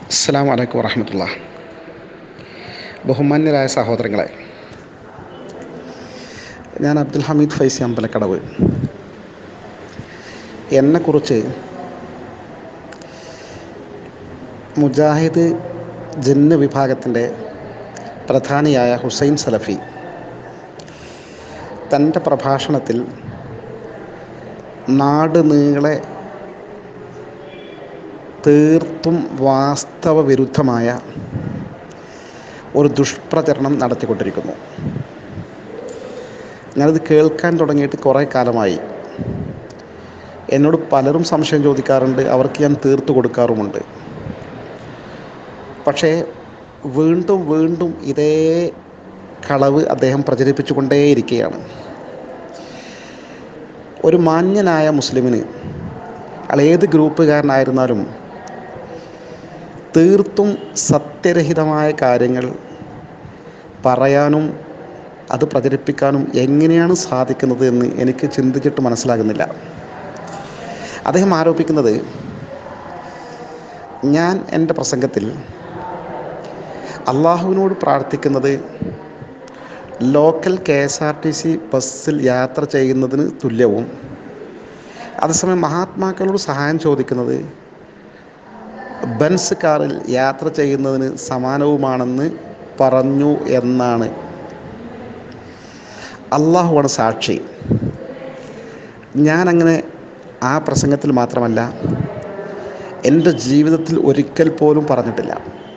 അസ്സാം വലൈക്കും വറഹമത്തുള്ള ബഹുമാന്യരായ സഹോദരങ്ങളെ ഞാൻ അബ്ദുൽ ഹമീദ് ഫൈസി അമ്പലക്കടവ് എന്നെക്കുറിച്ച് മുജാഹിദ് ജന്ന് വിഭാഗത്തിൻ്റെ പ്രധാനിയായ ഹുസൈൻ സലഫി തൻ്റെ പ്രഭാഷണത്തിൽ നാട് നീളെ തീർത്തും വാസ്തവ വിരുദ്ധമായ ഒരു ദുഷ്പ്രചരണം നടത്തിക്കൊണ്ടിരിക്കുന്നു ഞാനത് കേൾക്കാൻ തുടങ്ങിയിട്ട് കുറേ കാലമായി എന്നോട് പലരും സംശയം ചോദിക്കാറുണ്ട് അവർക്ക് ഞാൻ തീർത്തു കൊടുക്കാറുമുണ്ട് പക്ഷേ വീണ്ടും വീണ്ടും ഇതേ കളവ് അദ്ദേഹം പ്രചരിപ്പിച്ചുകൊണ്ടേയിരിക്കുകയാണ് ഒരു മാന്യനായ മുസ്ലിമിന് അയാൾ ഏത് ഗ്രൂപ്പുകാരനായിരുന്നാലും തീർത്തും സത്യരഹിതമായ കാര്യങ്ങൾ പറയാനും അത് പ്രചരിപ്പിക്കാനും എങ്ങനെയാണ് സാധിക്കുന്നത് എന്ന് എനിക്ക് ചിന്തിച്ചിട്ട് മനസ്സിലാകുന്നില്ല അദ്ദേഹം ആരോപിക്കുന്നത് ഞാൻ എൻ്റെ പ്രസംഗത്തിൽ അള്ളാഹുവിനോട് പ്രാർത്ഥിക്കുന്നത് local K S R T C ബസ്സിൽ യാത്ര ചെയ്യുന്നതിന് തുല്യവും അതേസമയം മഹാത്മാക്കളോട് സഹായം ചോദിക്കുന്നത് ബൻസ് കാറിൽ യാത്ര ചെയ്യുന്നതിന് സമാനവുമാണെന്ന് പറഞ്ഞു എന്നാണ് അള്ളാഹുവാണ് സാക്ഷി ഞാനങ്ങനെ ആ പ്രസംഗത്തിൽ മാത്രമല്ല എൻ്റെ ജീവിതത്തിൽ ഒരിക്കൽ പോലും പറഞ്ഞിട്ടില്ല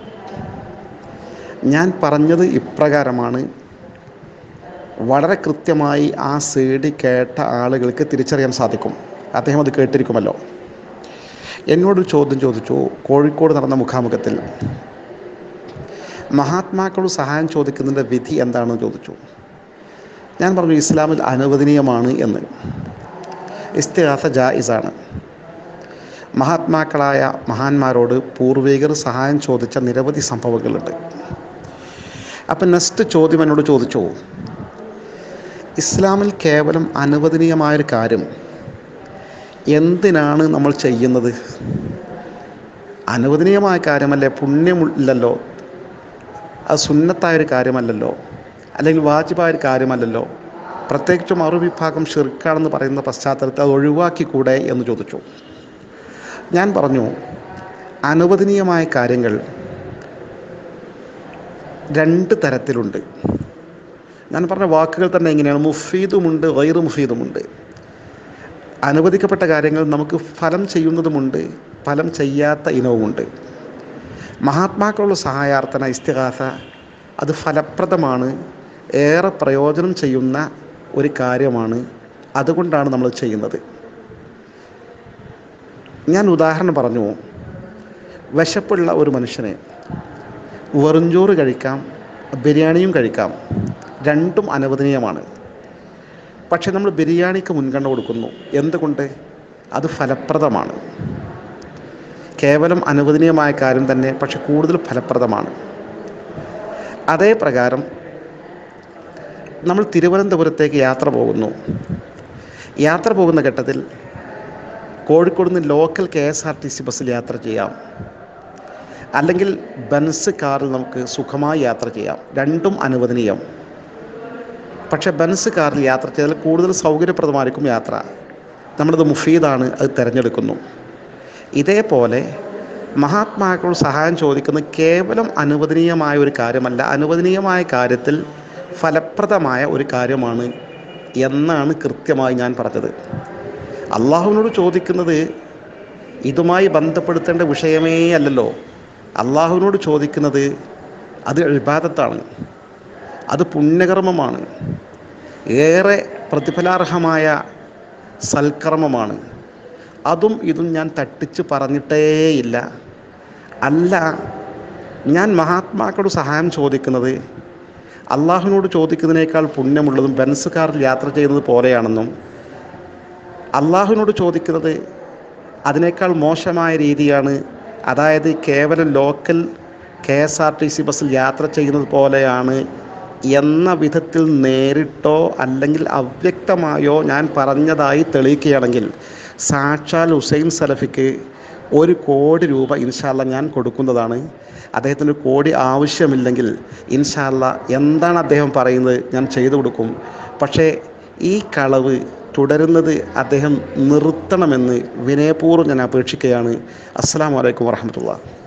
ഞാൻ പറഞ്ഞത് ഇപ്രകാരമാണ് വളരെ കൃത്യമായി ആ സി ഡി കേട്ട ആളുകൾക്ക് തിരിച്ചറിയാൻ സാധിക്കും അദ്ദേഹം അത് കേട്ടിരിക്കുമല്ലോ എന്നോടൊരു ചോദ്യം ചോദിച്ചു കോഴിക്കോട് നടന്ന മുഖാമുഖത്തിൽ മഹാത്മാക്കളോട് സഹായം ചോദിക്കുന്നതിൻ്റെ വിധി എന്താണെന്ന് ചോദിച്ചു ഞാൻ പറഞ്ഞു ഇസ്ലാമിൽ അനുവദനീയമാണ് എന്ന് ഇസ്തിഹാസ ജായിസാണ് മഹാത്മാക്കളായ മഹാന്മാരോട് പൂർവികർ സഹായം ചോദിച്ച നിരവധി സംഭവങ്ങളുണ്ട് അപ്പം നെക്സ്റ്റ് ചോദ്യം എന്നോട് ചോദിച്ചു ഇസ്ലാമിൽ കേവലം അനുവദനീയമായൊരു കാര്യം എന്തിനാണ് നമ്മൾ ചെയ്യുന്നത് അനുവദനീയമായ കാര്യമല്ലേ പുണ്യമില്ലല്ലോ അത് സുന്നത്തായൊരു കാര്യമല്ലല്ലോ അല്ലെങ്കിൽ വാജിബായൊരു കാര്യമല്ലല്ലോ പ്രത്യേകിച്ചും മറുവിഭാഗം ഷിർക്കാണെന്ന് പറയുന്ന പശ്ചാത്തലത്തിൽ അത് ഒഴിവാക്കിക്കൂടെ എന്ന് ചോദിച്ചു ഞാൻ പറഞ്ഞു അനുവദനീയമായ കാര്യങ്ങൾ രണ്ട് തരത്തിലുണ്ട് ഞാൻ പറഞ്ഞ വാക്കുകൾ തന്നെ എങ്ങനെയാണ് മുഫീദുമുണ്ട് വൈറു മുഫീദുമുണ്ട് അനുവദിക്കപ്പെട്ട കാര്യങ്ങൾ നമുക്ക് ഫലം ചെയ്യുന്നതുമുണ്ട് ഫലം ചെയ്യാത്ത ഇനവുമുണ്ട് മഹാത്മാക്കളുള്ള സഹായാർത്ഥന ഇസ്തിഹാസ അത് ഫലപ്രദമാണ് ഏറെ പ്രയോജനം ചെയ്യുന്ന ഒരു കാര്യമാണ് അതുകൊണ്ടാണ് നമ്മൾ ചെയ്യുന്നത് ഞാൻ ഉദാഹരണം പറഞ്ഞു വിശപ്പുള്ള ഒരു മനുഷ്യന് വെറുംചോറ് കഴിക്കാം ബിരിയാണിയും കഴിക്കാം രണ്ടും അനുവദനീയമാണ് പക്ഷെ നമ്മൾ ബിരിയാണിക്ക് മുൻഗണന കൊടുക്കുന്നു എന്തുകൊണ്ട് അത് ഫലപ്രദമാണ് കേവലം അനുവദനീയമായ കാര്യം തന്നെ പക്ഷെ കൂടുതൽ ഫലപ്രദമാണ് അതേ പ്രകാരം നമ്മൾ തിരുവനന്തപുരത്തേക്ക് യാത്ര പോകുന്നു യാത്ര പോകുന്ന ഘട്ടത്തിൽ കോഴിക്കോട് നിന്ന് local K S R T C ബസ്സിൽ യാത്ര ചെയ്യാം അല്ലെങ്കിൽ ബൻസ് കാറിൽ നമുക്ക് സുഖമായി യാത്ര ചെയ്യാം രണ്ടും അനുവദനീയം പക്ഷേ ബൻസ് കാറിൽ യാത്ര ചെയ്താൽ കൂടുതൽ സൗകര്യപ്രദമായിരിക്കും യാത്ര നമ്മളത് മുഫീദാണ് അത് തിരഞ്ഞെടുക്കുന്നു ഇതേപോലെ മഹാത്മാക്കളോട് സഹായം ചോദിക്കുന്നത് കേവലം അനുവദനീയമായ ഒരു കാര്യമല്ല അനുവദനീയമായ കാര്യത്തിൽ ഫലപ്രദമായ ഒരു കാര്യമാണ് എന്നാണ് കൃത്യമായി ഞാൻ പറഞ്ഞത് അള്ളാഹുവിനോട് ചോദിക്കുന്നത് ഇതുമായി ബന്ധപ്പെടുത്തേണ്ട വിഷയമേ അല്ലല്ലോ അള്ളാഹുവിനോട് ചോദിക്കുന്നത് അത് ഇബാദത്താണ് അത് പുണ്യകർമ്മമാണ് ഏറെ പ്രതിഫലാർഹമായ സൽക്കർമ്മമാണ് അതും ഇതും ഞാൻ തട്ടിച്ച് പറഞ്ഞിട്ടേയില്ല അല്ല ഞാൻ മഹാത്മാക്കളോട് സഹായം ചോദിക്കുന്നത് അള്ളാഹുവിനോട് ചോദിക്കുന്നതിനേക്കാൾ പുണ്യമുള്ളതും ബെൻസ് കാറിൽ യാത്ര ചെയ്യുന്നത് പോലെയാണെന്നും അള്ളാഹുവിനോട് ചോദിക്കുന്നത് അതിനേക്കാൾ മോശമായ രീതിയാണ് അതായത് കേവലം local K S R T C ബസ്സിൽ യാത്ര ചെയ്യുന്നത് പോലെയാണ് എന്ന വിധത്തിൽ നേരിട്ടോ അല്ലെങ്കിൽ അവ്യക്തമായോ ഞാൻ പറഞ്ഞതായി തെളിയിക്കുകയാണെങ്കിൽ സാക്ഷാൽ ഹുസൈൻ സലഫിക്ക് ഒരു കോടി രൂപ ഇൻഷാല്ല ഞാൻ കൊടുക്കുന്നതാണ് അദ്ദേഹത്തിന് ഒരു കോടി ആവശ്യമില്ലെങ്കിൽ ഇൻഷാല്ല എന്താണ് അദ്ദേഹം പറയുന്നത് ഞാൻ ചെയ്തു കൊടുക്കും പക്ഷേ ഈ കളവ് തുടരുന്നത് അദ്ദേഹം നിർത്തണമെന്ന് വിനയപൂർവ്വം ഞാൻ അപേക്ഷിക്കുകയാണ് അസ്സാം വലൈക്കും വർഹമത്തുള്ള